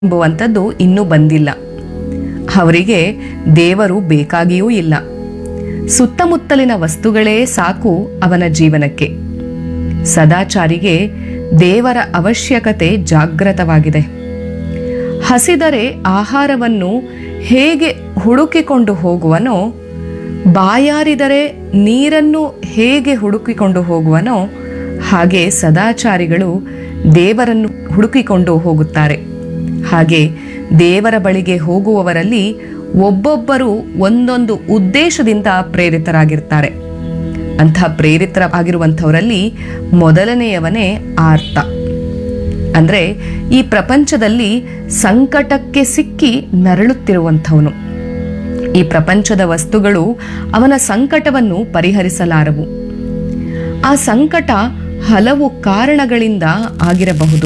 ಎಂಬುವಂಥದ್ದು ಇನ್ನೂ ಬಂದಿಲ್ಲ ಅವರಿಗೆ ದೇವರು ಬೇಕಾಗಿಯೂ ಇಲ್ಲ ಸುತ್ತಮುತ್ತಲಿನ ವಸ್ತುಗಳೇ ಸಾಕು ಅವನ ಜೀವನಕ್ಕೆ ಸದಾಚಾರಿಗೆ ದೇವರ ಅವಶ್ಯಕತೆ ಜಾಗೃತವಾಗಿದೆ ಹಸಿದರೆ ಆಹಾರವನ್ನು ಹೇಗೆ ಹುಡುಕಿಕೊಂಡು ಹೋಗುವನೋ ಬಾಯಾರಿದರೆ ನೀರನ್ನು ಹೇಗೆ ಹುಡುಕಿಕೊಂಡು ಹೋಗುವನೋ ಹಾಗೆ ಸದಾಚಾರಿಗಳು ದೇವರನ್ನು ಹುಡುಕಿಕೊಂಡು ಹೋಗುತ್ತಾರೆ ಹಾಗೆ ದೇವರ ಬಳಿಗೆ ಹೋಗುವವರಲ್ಲಿ ಒಬ್ಬೊಬ್ಬರು ಒಂದೊಂದು ಉದ್ದೇಶದಿಂದ ಪ್ರೇರಿತರಾಗಿರ್ತಾರೆ ಅಂಥ ಪ್ರೇರಿತರಾಗಿರುವಂಥವರಲ್ಲಿ ಮೊದಲನೆಯವನೇ ಆರ್ತ ಅಂದ್ರೆ ಈ ಪ್ರಪಂಚದಲ್ಲಿ ಸಂಕಟಕ್ಕೆ ಸಿಕ್ಕಿ ನರಳುತ್ತಿರುವಂಥವನು ಈ ಪ್ರಪಂಚದ ವಸ್ತುಗಳು ಅವನ ಸಂಕಟವನ್ನು ಪರಿಹರಿಸಲಾರವು ಆ ಸಂಕಟ ಹಲವು ಕಾರಣಗಳಿಂದ ಆಗಿರಬಹುದು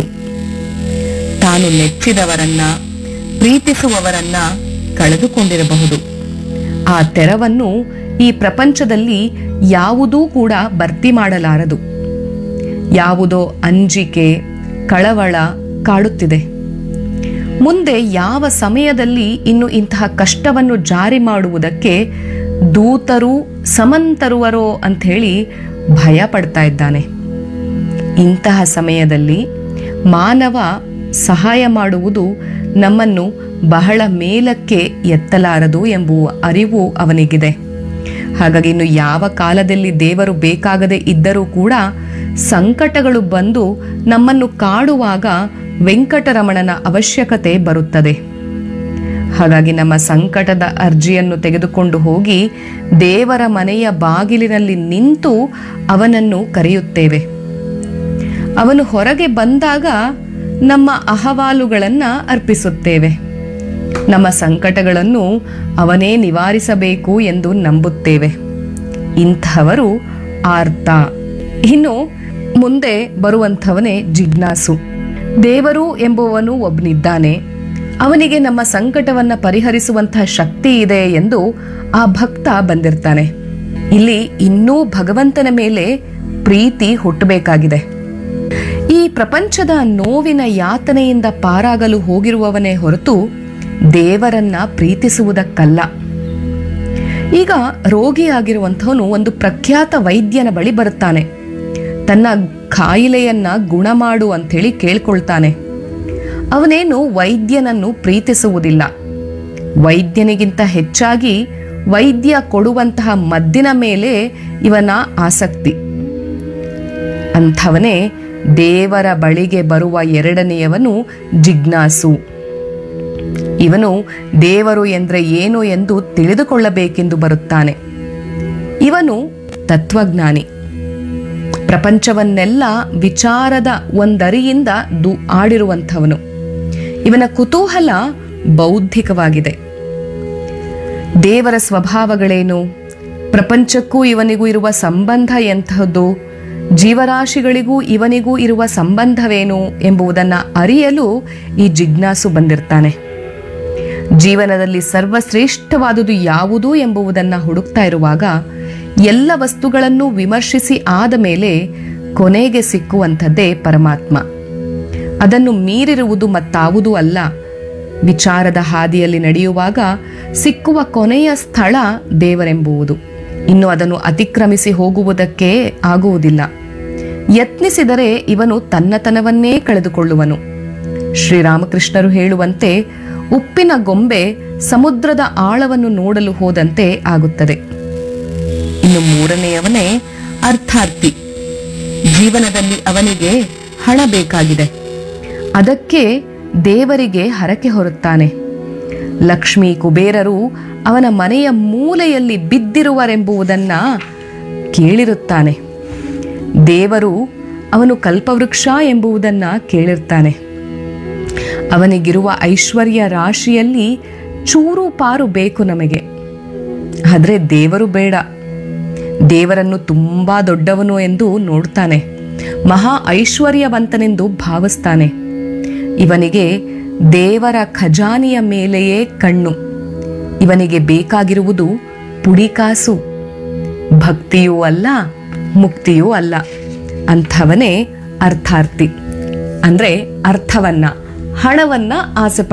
ತಾನು ನೆಚ್ಚಿದವರನ್ನ ಪ್ರೀತಿಸುವವರನ್ನ ಕಳೆದುಕೊಂಡಿರಬಹುದು ಆ ತೆರವನ್ನು ಈ ಪ್ರಪಂಚದಲ್ಲಿ ಯಾವುದೂ ಕೂಡ ಭರ್ತಿ ಮಾಡಲಾರದು ಯಾವುದೋ ಅಂಜಿಕೆ ಕಳವಳ ಕಾಡುತ್ತಿದೆ ಮುಂದೆ ಯಾವ ಸಮಯದಲ್ಲಿ ಇನ್ನು ಇಂತಹ ಕಷ್ಟವನ್ನು ಜಾರಿ ಮಾಡುವುದಕ್ಕೆ ದೂತರು ಸಮಂತರುವರೋ ಅಂಥೇಳಿ ಭಯ ಪಡ್ತಾ ಇದ್ದಾನೆ ಇಂತಹ ಸಮಯದಲ್ಲಿ ಮಾನವ ಸಹಾಯ ಮಾಡುವುದು ನಮ್ಮನ್ನು ಬಹಳ ಮೇಲಕ್ಕೆ ಎತ್ತಲಾರದು ಎಂಬುವ ಅರಿವು ಅವನಿಗಿದೆ ಹಾಗಾಗಿ ಇನ್ನು ಯಾವ ಕಾಲದಲ್ಲಿ ದೇವರು ಬೇಕಾಗದೆ ಇದ್ದರೂ ಕೂಡ ಸಂಕಟಗಳು ಬಂದು ನಮ್ಮನ್ನು ಕಾಡುವಾಗ ವೆಂಕಟರಮಣನ ಅವಶ್ಯಕತೆ ಬರುತ್ತದೆ ಹಾಗಾಗಿ ನಮ್ಮ ಸಂಕಟದ ಅರ್ಜಿಯನ್ನು ತೆಗೆದುಕೊಂಡು ಹೋಗಿ ದೇವರ ಮನೆಯ ಬಾಗಿಲಿನಲ್ಲಿ ನಿಂತು ಅವನನ್ನು ಕರೆಯುತ್ತೇವೆ ಅವನು ಹೊರಗೆ ಬಂದಾಗ ನಮ್ಮ ಅಹವಾಲುಗಳನ್ನು ಅರ್ಪಿಸುತ್ತೇವೆ ನಮ್ಮ ಸಂಕಟಗಳನ್ನು ಅವನೇ ನಿವಾರಿಸಬೇಕು ಎಂದು ನಂಬುತ್ತೇವೆ ಇಂಥವರು ಆರ್ತ ಇನ್ನು ಮುಂದೆ ಬರುವಂಥವನೇ ಜಿಜ್ಞಾಸು ದೇವರು ಎಂಬುವನು ಒಬ್ಬನಿದ್ದಾನೆ ಅವನಿಗೆ ನಮ್ಮ ಸಂಕಟವನ್ನ ಪರಿಹರಿಸುವಂತಹ ಶಕ್ತಿ ಇದೆ ಎಂದು ಆ ಭಕ್ತ ಬಂದಿರ್ತಾನೆ ಇಲ್ಲಿ ಇನ್ನೂ ಭಗವಂತನ ಮೇಲೆ ಪ್ರೀತಿ ಹುಟ್ಟಬೇಕಾಗಿದೆ ಈ ಪ್ರಪಂಚದ ನೋವಿನ ಯಾತನೆಯಿಂದ ಪಾರಾಗಲು ಹೋಗಿರುವವನೇ ಹೊರತು ದೇವರನ್ನ ಪ್ರೀತಿಸುವುದಕ್ಕಲ್ಲ ಈಗ ರೋಗಿಯಾಗಿರುವಂಥವನು ಒಂದು ಪ್ರಖ್ಯಾತ ವೈದ್ಯನ ಬಳಿ ಬರುತ್ತಾನೆ ತನ್ನ ಕಾಯಿಲೆಯನ್ನ ಗುಣ ಮಾಡು ಅಂಥೇಳಿ ಕೇಳ್ಕೊಳ್ತಾನೆ ಅವನೇನು ವೈದ್ಯನನ್ನು ಪ್ರೀತಿಸುವುದಿಲ್ಲ ವೈದ್ಯನಿಗಿಂತ ಹೆಚ್ಚಾಗಿ ವೈದ್ಯ ಕೊಡುವಂತಹ ಮದ್ದಿನ ಮೇಲೆ ಇವನ ಆಸಕ್ತಿ ಅಂಥವನೇ ದೇವರ ಬಳಿಗೆ ಬರುವ ಎರಡನೆಯವನು ಜಿಜ್ಞಾಸು ಇವನು ದೇವರು ಎಂದ್ರೆ ಏನು ಎಂದು ತಿಳಿದುಕೊಳ್ಳಬೇಕೆಂದು ಬರುತ್ತಾನೆ ಇವನು ತತ್ವಜ್ಞಾನಿ ಪ್ರಪಂಚವನ್ನೆಲ್ಲ ವಿಚಾರದ ಒಂದರಿಯಿಂದ ದು ಆಡಿರುವಂಥವನು ಇವನ ಕುತೂಹಲ ಬೌದ್ಧಿಕವಾಗಿದೆ ದೇವರ ಸ್ವಭಾವಗಳೇನು ಪ್ರಪಂಚಕ್ಕೂ ಇವನಿಗೂ ಇರುವ ಸಂಬಂಧ ಎಂತಹದ್ದು ಜೀವರಾಶಿಗಳಿಗೂ ಇವನಿಗೂ ಇರುವ ಸಂಬಂಧವೇನು ಎಂಬುದನ್ನು ಅರಿಯಲು ಈ ಜಿಜ್ಞಾಸು ಬಂದಿರ್ತಾನೆ ಜೀವನದಲ್ಲಿ ಸರ್ವಶ್ರೇಷ್ಠವಾದುದು ಯಾವುದು ಎಂಬುದನ್ನು ಹುಡುಕ್ತಾ ಇರುವಾಗ ಎಲ್ಲ ವಸ್ತುಗಳನ್ನು ವಿಮರ್ಶಿಸಿ ಆದ ಮೇಲೆ ಕೊನೆಗೆ ಸಿಕ್ಕುವಂಥದ್ದೇ ಪರಮಾತ್ಮ ಅದನ್ನು ಮೀರಿರುವುದು ಮತ್ತಾವುದೂ ಅಲ್ಲ ವಿಚಾರದ ಹಾದಿಯಲ್ಲಿ ನಡೆಯುವಾಗ ಸಿಕ್ಕುವ ಕೊನೆಯ ಸ್ಥಳ ದೇವರೆಂಬುವುದು ಇನ್ನು ಅದನ್ನು ಅತಿಕ್ರಮಿಸಿ ಹೋಗುವುದಕ್ಕೆ ಆಗುವುದಿಲ್ಲ ಯತ್ನಿಸಿದರೆ ಇವನು ತನ್ನತನವನ್ನೇ ಕಳೆದುಕೊಳ್ಳುವನು ಶ್ರೀರಾಮಕೃಷ್ಣರು ಹೇಳುವಂತೆ ಉಪ್ಪಿನ ಗೊಂಬೆ ಸಮುದ್ರದ ಆಳವನ್ನು ನೋಡಲು ಹೋದಂತೆ ಆಗುತ್ತದೆ ಇನ್ನು ಮೂರನೆಯವನೇ ಅರ್ಥಾರ್ಥಿ ಜೀವನದಲ್ಲಿ ಅವನಿಗೆ ಹಣ ಬೇಕಾಗಿದೆ ಅದಕ್ಕೆ ದೇವರಿಗೆ ಹರಕೆ ಹೊರುತ್ತಾನೆ ಲಕ್ಷ್ಮೀ ಕುಬೇರರು ಅವನ ಮನೆಯ ಮೂಲೆಯಲ್ಲಿ ಬಿದ್ದಿರುವರೆಂಬುದನ್ನ ಕೇಳಿರುತ್ತಾನೆ ದೇವರು ಅವನು ಕಲ್ಪವೃಕ್ಷ ಎಂಬುದನ್ನ ಕೇಳಿರ್ತಾನೆ ಅವನಿಗಿರುವ ಐಶ್ವರ್ಯ ರಾಶಿಯಲ್ಲಿ ಚೂರು ಪಾರು ಬೇಕು ನಮಗೆ ಆದರೆ ದೇವರು ಬೇಡ ದೇವರನ್ನು ತುಂಬಾ ದೊಡ್ಡವನು ಎಂದು ನೋಡ್ತಾನೆ ಮಹಾ ಐಶ್ವರ್ಯವಂತನೆಂದು ಭಾವಿಸ್ತಾನೆ ಇವನಿಗೆ ದೇವರ ಖಜಾನೆಯ ಮೇಲೆಯೇ ಕಣ್ಣು ಇವನಿಗೆ ಬೇಕಾಗಿರುವುದು ಪುಡಿಕಾಸು ಭಕ್ತಿಯೂ ಅಲ್ಲ ಮುಕ್ತಿಯೂ ಅಲ್ಲ ಅಂಥವನೇ ಅರ್ಥಾರ್ಥಿ ಅಂದ್ರೆ ಅರ್ಥವನ್ನ ಹಣವನ್ನ ಆಸೆ